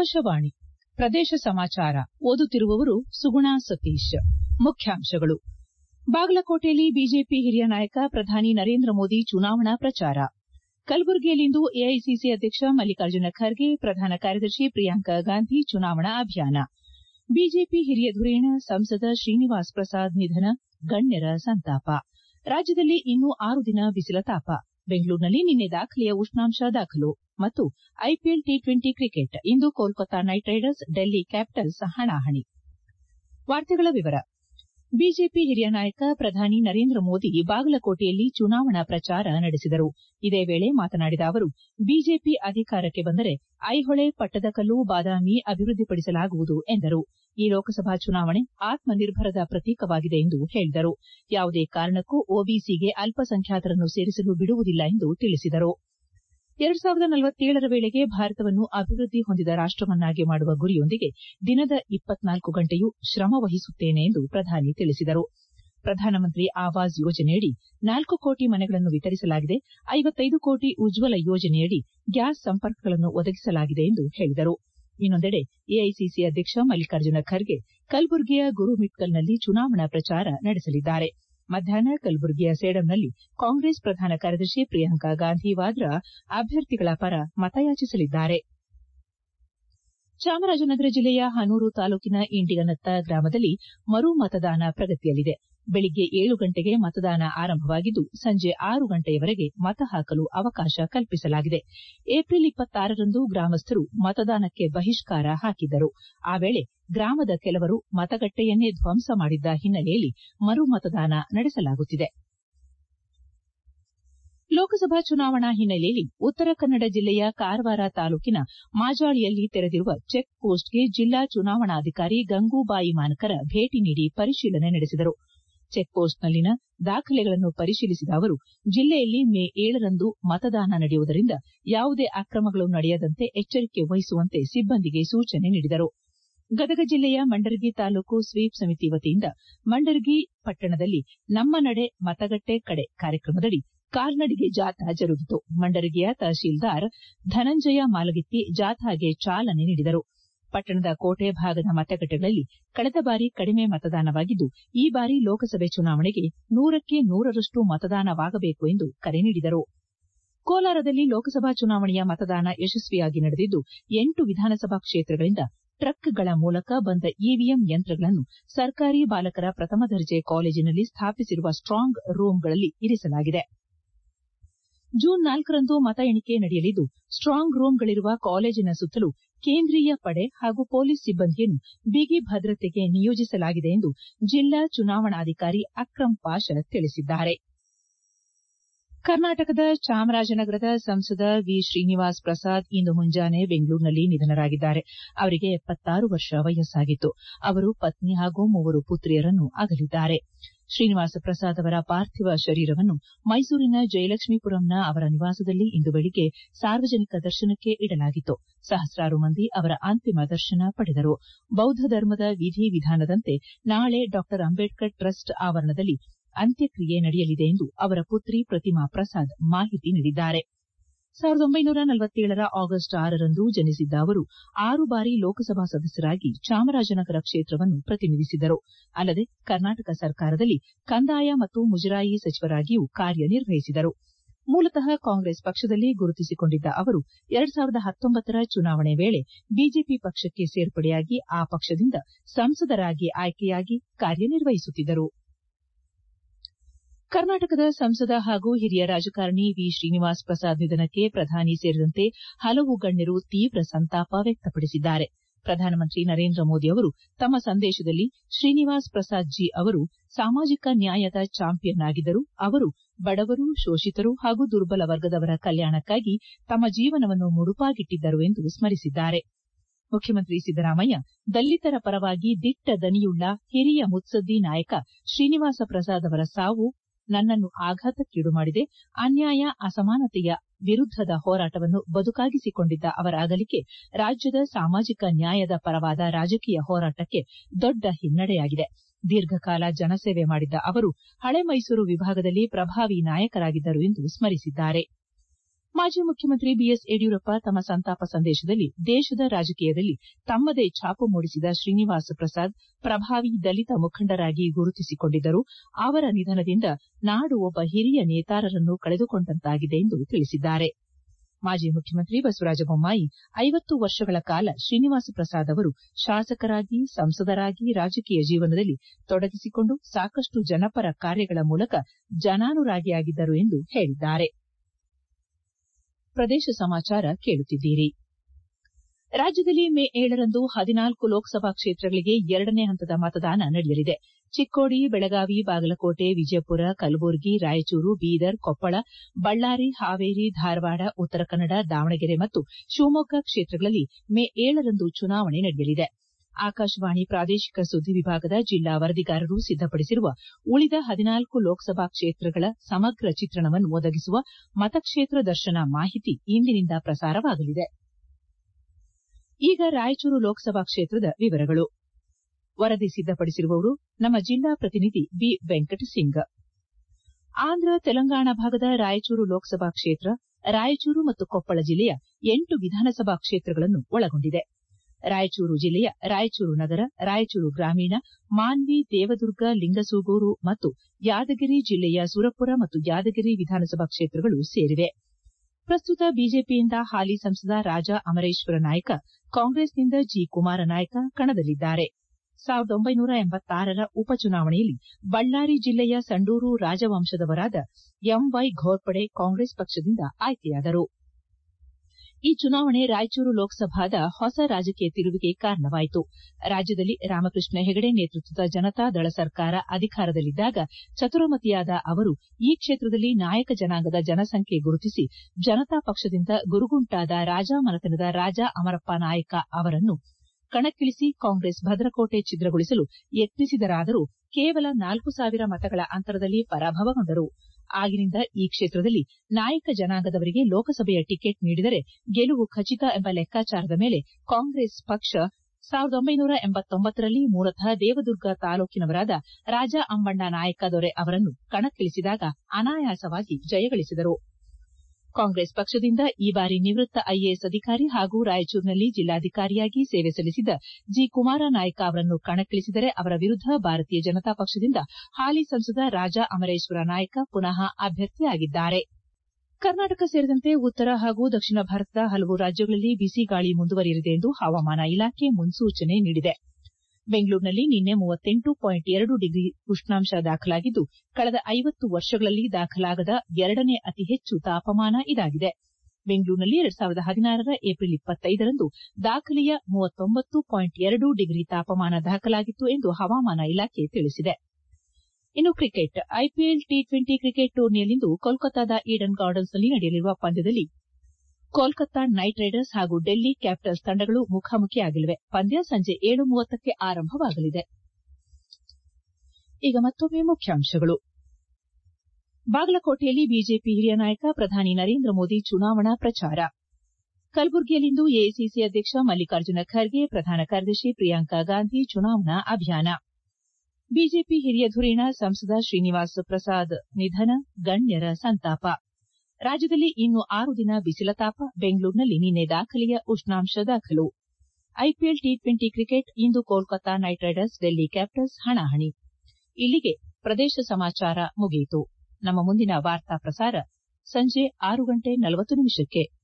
ಆಕಾಶವಾಣಿ ಪ್ರದೇಶ ಸಮಾಚಾರ ಓದುತ್ತಿರುವವರು ಸುಗುಣಾ ಸತೀಶ್ ಮುಖ್ಯಾಂಶಗಳು ಬಾಗಲಕೋಟೆಯಲ್ಲಿ ಬಿಜೆಪಿ ಹಿರಿಯ ನಾಯಕ ಪ್ರಧಾನಿ ನರೇಂದ್ರ ಮೋದಿ ಚುನಾವಣಾ ಪ್ರಚಾರ ಕಲಬುರಗಿಯಲ್ಲಿಂದು ಎಐಸಿಸಿ ಅಧ್ಯಕ್ಷ ಮಲ್ಲಿಕಾರ್ಜುನ ಖರ್ಗೆ ಪ್ರಧಾನ ಕಾರ್ಯದರ್ಶಿ ಪ್ರಿಯಾಂಕಾ ಗಾಂಧಿ ಚುನಾವಣಾ ಅಭಿಯಾನ ಬಿಜೆಪಿ ಹಿರಿಯ ಧುರೀಣ ಸಂಸದ ಶ್ರೀನಿವಾಸ್ ಪ್ರಸಾದ್ ನಿಧನ ಗಣ್ಯರ ಸಂತಾಪ ರಾಜ್ಯದಲ್ಲಿ ಇನ್ನೂ ಆರು ದಿನ ಬಿಸಿಲ ತಾಪ ಬೆಂಗಳೂರಿನಲ್ಲಿ ನಿನ್ನೆ ದಾಖಲೆಯ ಉಷ್ಣಾಂಶ ದಾಖಲು ಮತ್ತು ಐಪಿಎಲ್ ಟಿ ಟ್ವೆಂಟಿ ಕ್ರಿಕೆಟ್ ಇಂದು Kolkata Knight Riders Delhi Capitals ಹಣಾಹಣಿ ಬಿಜೆಪಿ ಹಿರಿಯ ನಾಯಕ ಪ್ರಧಾನಿ ನರೇಂದ್ರ ಮೋದಿ ಬಾಗಲಕೋಟೆಯಲ್ಲಿ ಚುನಾವಣಾ ಪ್ರಚಾರ ನಡೆಸಿದರು ಇದೇ ವೇಳೆ ಮಾತನಾಡಿದ ಅವರು ಬಿಜೆಪಿ ಅಧಿಕಾರಕ್ಕೆ ಬಂದರೆ ಐಹೊಳೆ ಪಟ್ಟದಕಲ್ಲು ಬಾದಾಮಿ ಅಭಿವೃದ್ದಿಪಡಿಸಲಾಗುವುದು ಎಂದರು ಈ ಲೋಕಸಭಾ ಚುನಾವಣೆ ಆತ್ಮನಿರ್ಭರದ ಪ್ರತೀಕವಾಗಿದೆ ಎಂದು ಹೇಳಿದರು ಯಾವುದೇ ಕಾರಣಕ್ಕೂ ಒಬಿಸಿಗೆ ಅಲ್ಪಸಂಖ್ಯಾತರನ್ನು ಸೇರಿಸಲು ಬಿಡುವುದಿಲ್ಲ ಎಂದು ತಿಳಿಸಿದರು ರ ವೇಳೆಗೆ ಭಾರತವನ್ನು ಅಭಿವೃದ್ದಿ ಹೊಂದಿದ ರಾಷ್ಟವನ್ನಾಗಿ ಮಾಡುವ ಗುರಿಯೊಂದಿಗೆ ದಿನದ ಗಂಟೆಯೂ ಶ್ರಮ ವಹಿಸುತ್ತೇನೆ ಎಂದು ಪ್ರಧಾನಿ ತಿಳಿಸಿದರು ಪ್ರಧಾನಮಂತ್ರಿ ಆವಾಸ್ ಯೋಜನೆಯಡಿ ನಾಲ್ಕು ಕೋಟಿ ಮನೆಗಳನ್ನು ವಿತರಿಸಲಾಗಿದೆ ಐವತ್ತೈದು ಕೋಟಿ ಉಜ್ವಲ ಯೋಜನೆಯಡಿ ಗ್ಯಾಸ್ ಸಂಪರ್ಕಗಳನ್ನು ಒದಗಿಸಲಾಗಿದೆ ಎಂದು ಹೇಳಿದರು ಇನ್ನೊಂದೆಡೆ ಎಐಸಿಸಿ ಅಧ್ಯಕ್ಷ ಮಲ್ಲಿಕಾರ್ಜುನ ಖರ್ಗೆ ಕಲಬುರಗಿಯ ಗುರುಮಿಟ್ಕಲ್ನಲ್ಲಿ ಚುನಾವಣಾ ಪ್ರಚಾರ ನಡೆಸಲಿದ್ದಾರೆ ಮಧ್ಯಾಹ್ನ ಕಲಬುರಗಿಯ ಸೇಡಂನಲ್ಲಿ ಕಾಂಗ್ರೆಸ್ ಪ್ರಧಾನ ಕಾರ್ಯದರ್ಶಿ ಪ್ರಿಯಾಂಕಾ ಗಾಂಧಿ ವಾದ್ರಾ ಅಭ್ಯರ್ಥಿಗಳ ಪರ ಮತಯಾಚಿಸಲಿದ್ದಾರೆ ಚಾಮರಾಜನಗರ ಜಿಲ್ಲೆಯ ಹನೂರು ತಾಲೂಕಿನ ಇಂಡಿಗನತ್ತ ಗ್ರಾಮದಲ್ಲಿ ಮರು ಮತದಾನ ಪ್ರಗತಿಯಲ್ಲಿದೆ ಬೆಳಗ್ಗೆ ಏಳು ಗಂಟೆಗೆ ಮತದಾನ ಆರಂಭವಾಗಿದ್ದು ಸಂಜೆ ಆರು ಗಂಟೆಯವರೆಗೆ ಮತ ಹಾಕಲು ಅವಕಾಶ ಕಲ್ಪಿಸಲಾಗಿದೆ ಏಪ್ರಿಲ್ ರಂದು ಗ್ರಾಮಸ್ಥರು ಮತದಾನಕ್ಕೆ ಬಹಿಷ್ಕಾರ ಹಾಕಿದ್ದರು ಆ ವೇಳೆ ಗ್ರಾಮದ ಕೆಲವರು ಮತಗಟ್ಟೆಯನ್ನೇ ಧ್ವಂಸ ಮಾಡಿದ್ದ ಹಿನ್ನೆಲೆಯಲ್ಲಿ ಮರು ಮತದಾನ ನಡೆಸಲಾಗುತ್ತಿದೆ ಲೋಕಸಭಾ ಚುನಾವಣಾ ಹಿನ್ನೆಲೆಯಲ್ಲಿ ಉತ್ತರ ಕನ್ನಡ ಜಿಲ್ಲೆಯ ಕಾರವಾರ ತಾಲೂಕಿನ ಮಾಜಾಳಿಯಲ್ಲಿ ತೆರೆದಿರುವ ಚೆಕ್ ಪೋಸ್ಟ್ಗೆ ಜಿಲ್ಲಾ ಚುನಾವಣಾಧಿಕಾರಿ ಗಂಗೂಬಾಯಿ ಮಾನಕರ ಭೇಟಿ ನೀಡಿ ಪರಿಶೀಲನೆ ನಡೆಸಿದರು ಚೆಕ್ ಪೋಸ್ಟ್ನಲ್ಲಿನ ದಾಖಲೆಗಳನ್ನು ಪರಿಶೀಲಿಸಿದ ಅವರು ಜಿಲ್ಲೆಯಲ್ಲಿ ಮೇ ಏಳರಂದು ಮತದಾನ ನಡೆಯುವುದರಿಂದ ಯಾವುದೇ ಅಕ್ರಮಗಳು ನಡೆಯದಂತೆ ಎಚ್ಚರಿಕೆ ವಹಿಸುವಂತೆ ಸಿಬ್ಬಂದಿಗೆ ಸೂಚನೆ ನೀಡಿದರು ಗದಗ ಜಿಲ್ಲೆಯ ಮಂಡರಗಿ ತಾಲೂಕು ಸ್ವೀಪ್ ಸಮಿತಿ ವತಿಯಿಂದ ಮಂಡರಗಿ ಪಟ್ಟಣದಲ್ಲಿ ನಮ್ಮ ನಡೆ ಮತಗಟ್ಟೆ ಕಡೆ ಕಾರ್ಯಕ್ರಮದಡಿ ಕಾಲ್ನಡಿಗೆ ಜಾಥಾ ಜರುಗಿತು ಮಂಡರಗಿಯ ತಹಶೀಲ್ದಾರ್ ಧನಂಜಯ ಮಾಲಗಿತ್ತಿ ಜಾಥಾಗೆ ಚಾಲನೆ ನೀಡಿದರು ಪಟ್ಟಣದ ಕೋಟೆ ಭಾಗದ ಮತಗಟ್ಟೆಗಳಲ್ಲಿ ಕಳೆದ ಬಾರಿ ಕಡಿಮೆ ಮತದಾನವಾಗಿದ್ದು ಈ ಬಾರಿ ಲೋಕಸಭೆ ಚುನಾವಣೆಗೆ ನೂರಕ್ಕೆ ನೂರರಷ್ಟು ಮತದಾನವಾಗಬೇಕು ಎಂದು ಕರೆ ನೀಡಿದರು ಕೋಲಾರದಲ್ಲಿ ಲೋಕಸಭಾ ಚುನಾವಣೆಯ ಮತದಾನ ಯಶಸ್ವಿಯಾಗಿ ನಡೆದಿದ್ದು ಎಂಟು ವಿಧಾನಸಭಾ ಕ್ಷೇತ್ರಗಳಿಂದ ಟ್ರಕ್ಗಳ ಮೂಲಕ ಬಂದ ಇವಿಎಂ ಯಂತ್ರಗಳನ್ನು ಸರ್ಕಾರಿ ಬಾಲಕರ ಪ್ರಥಮ ದರ್ಜೆ ಕಾಲೇಜಿನಲ್ಲಿ ಸ್ಥಾಪಿಸಿರುವ ಸ್ಟಾಂಗ್ ರೂಂಗಳಲ್ಲಿ ಇರಿಸಲಾಗಿದೆ ಜೂನ್ ನಾಲ್ಕರಂದು ಮತ ಎಣಿಕೆ ನಡೆಯಲಿದ್ದು ಸ್ಟಾಂಗ್ ರೂಂಗಳಿರುವ ಕಾಲೇಜಿನ ಸುತ್ತಲೂ ಕೇಂದ್ರೀಯ ಪಡೆ ಹಾಗೂ ಪೊಲೀಸ್ ಸಿಬ್ಬಂದಿಯನ್ನು ಬಿಗಿ ಭದ್ರತೆಗೆ ನಿಯೋಜಿಸಲಾಗಿದೆ ಎಂದು ಜಿಲ್ಲಾ ಚುನಾವಣಾಧಿಕಾರಿ ಅಕ್ರಂ ಪಾಷ ತಿಳಿಸಿದ್ದಾರೆ ಕರ್ನಾಟಕದ ಚಾಮರಾಜನಗರದ ಸಂಸದ ವಿ ಶ್ರೀನಿವಾಸ್ ಪ್ರಸಾದ್ ಇಂದು ಮುಂಜಾನೆ ಬೆಂಗಳೂರಿನಲ್ಲಿ ನಿಧನರಾಗಿದ್ದಾರೆ ಅವರಿಗೆ ವರ್ಷ ವಯಸ್ಸಾಗಿತ್ತು ಅವರು ಪತ್ನಿ ಹಾಗೂ ಮೂವರು ಪುತ್ರಿಯರನ್ನು ಅಗಲಿದ್ದಾರೆ ಶ್ರೀನಿವಾಸ ಪ್ರಸಾದ್ ಅವರ ಪಾರ್ಥಿವ ಶರೀರವನ್ನು ಮೈಸೂರಿನ ಜಯಲಕ್ಷ್ಮೀಪುರಂನ ಅವರ ನಿವಾಸದಲ್ಲಿ ಇಂದು ಬೆಳಿಗ್ಗೆ ಸಾರ್ವಜನಿಕ ದರ್ಶನಕ್ಕೆ ಇಡಲಾಗಿತ್ತು ಸಹಸ್ರಾರು ಮಂದಿ ಅವರ ಅಂತಿಮ ದರ್ಶನ ಪಡೆದರು ಬೌದ್ದ ಧರ್ಮದ ವಿಧಿ ವಿಧಾನದಂತೆ ನಾಳೆ ಡಾ ಅಂಬೇಡ್ಕರ್ ಟ್ರಸ್ಟ್ ಆವರಣದಲ್ಲಿ ಅಂತ್ಯಕ್ರಿಯೆ ನಡೆಯಲಿದೆ ಎಂದು ಅವರ ಪುತ್ರಿ ಪ್ರತಿಮಾ ಪ್ರಸಾದ್ ಮಾಹಿತಿ ನೀಡಿದ್ದಾರೆ ರ ಆಗಸ್ಟ್ ಆರರಂದು ಜನಿಸಿದ್ದ ಅವರು ಆರು ಬಾರಿ ಲೋಕಸಭಾ ಸದಸ್ಯರಾಗಿ ಚಾಮರಾಜನಗರ ಕ್ಷೇತ್ರವನ್ನು ಪ್ರತಿನಿಧಿಸಿದ್ದರು ಅಲ್ಲದೆ ಕರ್ನಾಟಕ ಸರ್ಕಾರದಲ್ಲಿ ಕಂದಾಯ ಮತ್ತು ಮುಜರಾಯಿ ಸಚಿವರಾಗಿಯೂ ಕಾರ್ಯನಿರ್ವಹಿಸಿದರು ಮೂಲತಃ ಕಾಂಗ್ರೆಸ್ ಪಕ್ಷದಲ್ಲಿ ಗುರುತಿಸಿಕೊಂಡಿದ್ದ ಅವರು ರ ಚುನಾವಣೆ ವೇಳೆ ಬಿಜೆಪಿ ಪಕ್ಷಕ್ಕೆ ಸೇರ್ಪಡೆಯಾಗಿ ಆ ಪಕ್ಷದಿಂದ ಸಂಸದರಾಗಿ ಆಯ್ಕೆಯಾಗಿ ಕಾರ್ಯನಿರ್ವಹಿಸುತ್ತಿದ್ದರು ಕರ್ನಾಟಕದ ಸಂಸದ ಹಾಗೂ ಹಿರಿಯ ರಾಜಕಾರಣಿ ವಿ ಶ್ರೀನಿವಾಸ್ ಪ್ರಸಾದ್ ನಿಧನಕ್ಕೆ ಪ್ರಧಾನಿ ಸೇರಿದಂತೆ ಹಲವು ಗಣ್ಯರು ತೀವ್ರ ಸಂತಾಪ ವ್ಯಕ್ತಪಡಿಸಿದ್ದಾರೆ ಪ್ರಧಾನಮಂತ್ರಿ ನರೇಂದ್ರ ಮೋದಿ ಅವರು ತಮ್ಮ ಸಂದೇಶದಲ್ಲಿ ಶ್ರೀನಿವಾಸ್ ಪ್ರಸಾದ್ ಜಿ ಅವರು ಸಾಮಾಜಿಕ ನ್ಯಾಯದ ಚಾಂಪಿಯನ್ ಆಗಿದ್ದರು ಅವರು ಬಡವರು ಶೋಷಿತರು ಹಾಗೂ ದುರ್ಬಲ ವರ್ಗದವರ ಕಲ್ಯಾಣಕ್ಕಾಗಿ ತಮ್ಮ ಜೀವನವನ್ನು ಮುಡುಪಾಗಿಟ್ಟಿದ್ದರು ಎಂದು ಸ್ಮರಿಸಿದ್ದಾರೆ ಮುಖ್ಯಮಂತ್ರಿ ಸಿದ್ದರಾಮಯ್ಯ ದಲಿತರ ಪರವಾಗಿ ದಿಟ್ಟ ದನಿಯುಳ್ಳ ಹಿರಿಯ ಮುತ್ಸದ್ದಿ ನಾಯಕ ಶ್ರೀನಿವಾಸ ಪ್ರಸಾದ್ ಅವರ ಸಾವು ನನ್ನನ್ನು ಆಘಾತಕ್ಕೀಡು ಮಾಡಿದೆ ಅನ್ಯಾಯ ಅಸಮಾನತೆಯ ವಿರುದ್ದದ ಹೋರಾಟವನ್ನು ಬದುಕಾಗಿಸಿಕೊಂಡಿದ್ದ ಅವರ ಅಗಲಿಕೆ ರಾಜ್ಯದ ಸಾಮಾಜಿಕ ನ್ಯಾಯದ ಪರವಾದ ರಾಜಕೀಯ ಹೋರಾಟಕ್ಕೆ ದೊಡ್ಡ ಹಿನ್ನಡೆಯಾಗಿದೆ ದೀರ್ಘಕಾಲ ಜನಸೇವೆ ಮಾಡಿದ್ದ ಅವರು ಹಳೆ ಮೈಸೂರು ವಿಭಾಗದಲ್ಲಿ ಪ್ರಭಾವಿ ನಾಯಕರಾಗಿದ್ದರು ಎಂದು ಸ್ಮರಿಸಿದ್ದಾರೆ ಮಾಜಿ ಮುಖ್ಯಮಂತ್ರಿ ಬಿಎಸ್ ಯಡಿಯೂರಪ್ಪ ತಮ್ಮ ಸಂತಾಪ ಸಂದೇಶದಲ್ಲಿ ದೇಶದ ರಾಜಕೀಯದಲ್ಲಿ ತಮ್ಮದೇ ಛಾಪು ಮೂಡಿಸಿದ ಶ್ರೀನಿವಾಸ ಪ್ರಸಾದ್ ಪ್ರಭಾವಿ ದಲಿತ ಮುಖಂಡರಾಗಿ ಗುರುತಿಸಿಕೊಂಡಿದ್ದರು ಅವರ ನಿಧನದಿಂದ ನಾಡು ಒಬ್ಬ ಹಿರಿಯ ನೇತಾರರನ್ನು ಕಳೆದುಕೊಂಡಂತಾಗಿದೆ ಎಂದು ತಿಳಿಸಿದ್ದಾರೆ ಮಾಜಿ ಮುಖ್ಯಮಂತ್ರಿ ಬಸವರಾಜ ಬೊಮ್ಮಾಯಿ ಐವತ್ತು ವರ್ಷಗಳ ಕಾಲ ಶ್ರೀನಿವಾಸ ಪ್ರಸಾದ್ ಅವರು ಶಾಸಕರಾಗಿ ಸಂಸದರಾಗಿ ರಾಜಕೀಯ ಜೀವನದಲ್ಲಿ ತೊಡಗಿಸಿಕೊಂಡು ಸಾಕಷ್ಟು ಜನಪರ ಕಾರ್ಯಗಳ ಮೂಲಕ ಜನಾನುರಾಗಿಯಾಗಿದ್ದರು ಎಂದು ಹೇಳಿದ್ದಾರೆ ಪ್ರದೇಶ ಸಮಾಚಾರ ಕೇಳುತ್ತಿದ್ದೀರಿ ರಾಜ್ಯದಲ್ಲಿ ಮೇ ಏಳರಂದು ಹದಿನಾಲ್ಕು ಲೋಕಸಭಾ ಕ್ಷೇತ್ರಗಳಿಗೆ ಎರಡನೇ ಹಂತದ ಮತದಾನ ನಡೆಯಲಿದೆ ಚಿಕ್ಕೋಡಿ ಬೆಳಗಾವಿ ಬಾಗಲಕೋಟೆ ವಿಜಯಪುರ ಕಲಬುರಗಿ ರಾಯಚೂರು ಬೀದರ್ ಕೊಪ್ಪಳ ಬಳ್ಳಾರಿ ಹಾವೇರಿ ಧಾರವಾಡ ಉತ್ತರ ಕನ್ನಡ ದಾವಣಗೆರೆ ಮತ್ತು ಶಿವಮೊಗ್ಗ ಕ್ಷೇತ್ರಗಳಲ್ಲಿ ಮೇ ಏಳರಂದು ಚುನಾವಣೆ ನಡೆಯಲಿದೆ ಆಕಾಶವಾಣಿ ಪ್ರಾದೇಶಿಕ ಸುದ್ದಿ ವಿಭಾಗದ ಜಿಲ್ಲಾ ವರದಿಗಾರರು ಸಿದ್ದಪಡಿಸಿರುವ ಉಳಿದ ಹದಿನಾಲ್ಕು ಲೋಕಸಭಾ ಕ್ಷೇತ್ರಗಳ ಸಮಗ್ರ ಚಿತ್ರಣವನ್ನು ಒದಗಿಸುವ ಮತಕ್ಷೇತ್ರ ದರ್ಶನ ಮಾಹಿತಿ ಇಂದಿನಿಂದ ಪ್ರಸಾರವಾಗಲಿದೆ ಈಗ ರಾಯಚೂರು ಲೋಕಸಭಾ ಕ್ಷೇತ್ರದ ವಿವರಗಳು ವರದಿ ಸಿದ್ದಪಡಿಸಿರುವವರು ನಮ್ಮ ಜಿಲ್ಲಾ ಪ್ರತಿನಿಧಿ ಬಿ ವೆಂಕಟಸಿಂಗ್ ಆಂಧ್ರ ತೆಲಂಗಾಣ ಭಾಗದ ರಾಯಚೂರು ಲೋಕಸಭಾ ಕ್ಷೇತ್ರ ರಾಯಚೂರು ಮತ್ತು ಕೊಪ್ಪಳ ಜಿಲ್ಲೆಯ ಎಂಟು ವಿಧಾನಸಭಾ ಕ್ಷೇತ್ರಗಳನ್ನು ಒಳಗೊಂಡಿದೆ ರಾಯಚೂರು ಜಿಲ್ಲೆಯ ರಾಯಚೂರು ನಗರ ರಾಯಚೂರು ಗ್ರಾಮೀಣ ಮಾನ್ವಿ ದೇವದುರ್ಗ ಲಿಂಗಸೂಗೂರು ಮತ್ತು ಯಾದಗಿರಿ ಜಿಲ್ಲೆಯ ಸುರಪುರ ಮತ್ತು ಯಾದಗಿರಿ ವಿಧಾನಸಭಾ ಕ್ಷೇತ್ರಗಳು ಸೇರಿವೆ ಪ್ರಸ್ತುತ ಬಿಜೆಪಿಯಿಂದ ಹಾಲಿ ಸಂಸದ ರಾಜಾ ಅಮರೇಶ್ವರ ನಾಯಕ ಕಾಂಗ್ರೆಸ್ನಿಂದ ಜಿ ಕುಮಾರ ನಾಯಕ ಕಣದಲ್ಲಿದ್ದಾರೆ ಸಾವಿರದ ಒಂಬೈನೂರ ಎಂಬತ್ತಾರರ ಉಪಚುನಾವಣೆಯಲ್ಲಿ ಬಳ್ಳಾರಿ ಜಿಲ್ಲೆಯ ಸಂಡೂರು ರಾಜವಂಶದವರಾದ ಎಂವೈ ಘೋರ್ಪಡೆ ಕಾಂಗ್ರೆಸ್ ಪಕ್ಷದಿಂದ ಆಯ್ಕೆಯಾದರು ಈ ಚುನಾವಣೆ ರಾಯಚೂರು ಲೋಕಸಭಾದ ಹೊಸ ರಾಜಕೀಯ ತಿರುವಿಗೆ ಕಾರಣವಾಯಿತು ರಾಜ್ಯದಲ್ಲಿ ರಾಮಕೃಷ್ಣ ಹೆಗಡೆ ನೇತೃತ್ವದ ಜನತಾದಳ ಸರ್ಕಾರ ಅಧಿಕಾರದಲ್ಲಿದ್ದಾಗ ಚತುರಮತಿಯಾದ ಅವರು ಈ ಕ್ಷೇತ್ರದಲ್ಲಿ ನಾಯಕ ಜನಾಂಗದ ಜನಸಂಖ್ಯೆ ಗುರುತಿಸಿ ಜನತಾ ಪಕ್ಷದಿಂದ ಗುರುಗುಂಟಾದ ರಾಜಾಮನೆತನದ ರಾಜಾ ಅಮರಪ್ಪ ನಾಯಕ ಅವರನ್ನು ಕಣಕ್ಕಿಳಿಸಿ ಕಾಂಗ್ರೆಸ್ ಭದ್ರಕೋಟೆ ಛಿದ್ರಗೊಳಿಸಲು ಯತ್ನಿಸಿದರಾದರೂ ಕೇವಲ ನಾಲ್ಕು ಸಾವಿರ ಮತಗಳ ಅಂತರದಲ್ಲಿ ಪರಾಭವಗೊಂಡರು ಆಗಿನಿಂದ ಈ ಕ್ಷೇತ್ರದಲ್ಲಿ ನಾಯಕ ಜನಾಂಗದವರಿಗೆ ಲೋಕಸಭೆಯ ಟಿಕೆಟ್ ನೀಡಿದರೆ ಗೆಲುವು ಖಚಿತ ಎಂಬ ಲೆಕ್ಕಾಚಾರದ ಮೇಲೆ ಕಾಂಗ್ರೆಸ್ ಪಕ್ಷ ಸಾವಿರದ ಒಂಬೈನೂರ ಎಂಬತ್ತೊಂಬತ್ತರಲ್ಲಿ ಮೂಲತಃ ದೇವದುರ್ಗ ತಾಲೂಕಿನವರಾದ ರಾಜಾ ಅಂಬಣ್ಣ ನಾಯಕ ದೊರೆ ಅವರನ್ನು ಕಣಕ್ಕಿಳಿಸಿದಾಗ ಅನಾಯಾಸವಾಗಿ ಜಯಗಳಿಸಿದರು ಕಾಂಗ್ರೆಸ್ ಪಕ್ಷದಿಂದ ಈ ಬಾರಿ ನಿವೃತ್ತ ಐಎಎಸ್ ಅಧಿಕಾರಿ ಹಾಗೂ ರಾಯಚೂರಿನಲ್ಲಿ ಜಿಲ್ಲಾಧಿಕಾರಿಯಾಗಿ ಸೇವೆ ಸಲ್ಲಿಸಿದ್ದ ಜಿ ಕುಮಾರ ನಾಯಕ ಅವರನ್ನು ಕಣಕ್ಕಿಳಿಸಿದರೆ ಅವರ ವಿರುದ್ದ ಭಾರತೀಯ ಜನತಾ ಪಕ್ಷದಿಂದ ಹಾಲಿ ಸಂಸದ ರಾಜಾ ಅಮರೇಶ್ವರ ನಾಯಕ ಪುನಃ ಅಭ್ಯರ್ಥಿಯಾಗಿದ್ದಾರೆ ಕರ್ನಾಟಕ ಸೇರಿದಂತೆ ಉತ್ತರ ಹಾಗೂ ದಕ್ಷಿಣ ಭಾರತದ ಹಲವು ರಾಜ್ಯಗಳಲ್ಲಿ ಬಿಸಿ ಗಾಳಿ ಮುಂದುವರಿಯಲಿದೆ ಎಂದು ಹವಾಮಾನ ಇಲಾಖೆ ಮುನ್ಸೂಚನೆ ನೀಡಿದೆ ಬೆಂಗಳೂರಿನಲ್ಲಿ ನಿನ್ನೆ ಮೂವತ್ತೆಂಟು ಪಾಯಿಂಟ್ ಎರಡು ಡಿಗ್ರಿ ಉಷ್ಣಾಂಶ ದಾಖಲಾಗಿದ್ದು ಕಳೆದ ಐವತ್ತು ವರ್ಷಗಳಲ್ಲಿ ದಾಖಲಾಗದ ಎರಡನೇ ಅತಿ ಹೆಚ್ಚು ತಾಪಮಾನ ಇದಾಗಿದೆ ಬೆಂಗಳೂರಿನಲ್ಲಿ ಎರಡ್ ಸಾವಿರದ ಹದಿನಾರರ ಏಪ್ರಿಲ್ ಇಪ್ಪತ್ತೈದರಂದು ದಾಖಲೆಯ ಮೂವತ್ತೊಂಬತ್ತು ಪಾಯಿಂಟ್ ಎರಡು ಡಿಗ್ರಿ ತಾಪಮಾನ ದಾಖಲಾಗಿತ್ತು ಎಂದು ಹವಾಮಾನ ಇಲಾಖೆ ತಿಳಿಸಿದೆ ಇನ್ನು cricket IPL T twenty cricket ಟೂರ್ನಿಯಲ್ಲಿಂದು ಕೋಲ್ಕತಾದ ಈಡನ್ ಗಾರ್ಡನ್ಸ್ನಲ್ಲಿ ನಡೆಯಲಿರುವ ಪಂದ್ಯದಲ್ಲಿ ಕೋಲ್ಕತಾ ನೈಟ್ ರೈಡರ್ಸ್ ಹಾಗೂ ಡೆಲ್ಲಿ ಕ್ಯಾಪಿಟಲ್ಸ್ ತಂಡಗಳು ಮುಖಾಮುಖಿಯಾಗಲಿವೆ ಪಂದ್ಯ ಸಂಜೆ ಏಳು ಮೂವತ್ತಕ್ಕೆ ಆರಂಭವಾಗಲಿದೆ ಈಗ ಮತ್ತೊಮ್ಮೆ ಮುಖ್ಯಾಂಶಗಳು ಬಾಗಲಕೋಟೆಯಲ್ಲಿ ಬಿಜೆಪಿ ಹಿರಿಯ ನಾಯಕ ಪ್ರಧಾನಿ ನರೇಂದ್ರ ಮೋದಿ ಚುನಾವಣಾ ಪ್ರಚಾರ ಕಲಬುರಗಿಯಲ್ಲಿಂದು ಎಐಸಿಸಿ ಅಧ್ಯಕ್ಷ ಮಲ್ಲಿಕಾರ್ಜುನ ಖರ್ಗೆ ಪ್ರಧಾನ ಕಾರ್ಯದರ್ಶಿ ಪ್ರಿಯಾಂಕಾ ಗಾಂಧಿ ಚುನಾವಣಾ ಅಭಿಯಾನ ಬಿಜೆಪಿ ಹಿರಿಯ ಧುರೀಣ ಸಂಸದ ಶ್ರೀನಿವಾಸ ಪ್ರಸಾದ್ ನಿಧನ ಗಣ್ಯರ ಸಂತಾಪ ರಾಜ್ಯದಲ್ಲಿ ಇನ್ನು ಆರು ದಿನ ಬಿಸಿಲ ತಾಪ ಬೆಂಗಳೂರಿನಲ್ಲಿ ನಿನ್ನೆ ದಾಖಲೆಯ ಉಷ್ಣಾಂಶ ದಾಖಲು ಐಪಿಎಲ್ ಟಿ ಟ್ವೆಂಟಿ ಕ್ರಿಕೆಟ್ ಇಂದು Kolkata Knight Riders Delhi Capitals ಹಣಾಹಣಿ ಇಲ್ಲಿಗೆ ಪ್ರದೇಶ ಸಮಾಚಾರ ಮುಗಿಯಿತು ನಮ್ಮ ಮುಂದಿನ ವಾರ್ತಾ ಪ್ರಸಾರ ಸಂಜೆ ಆರು ಗಂಟೆ ನಲವತ್ತು ನಿಮಿಷಕ್ಕೆ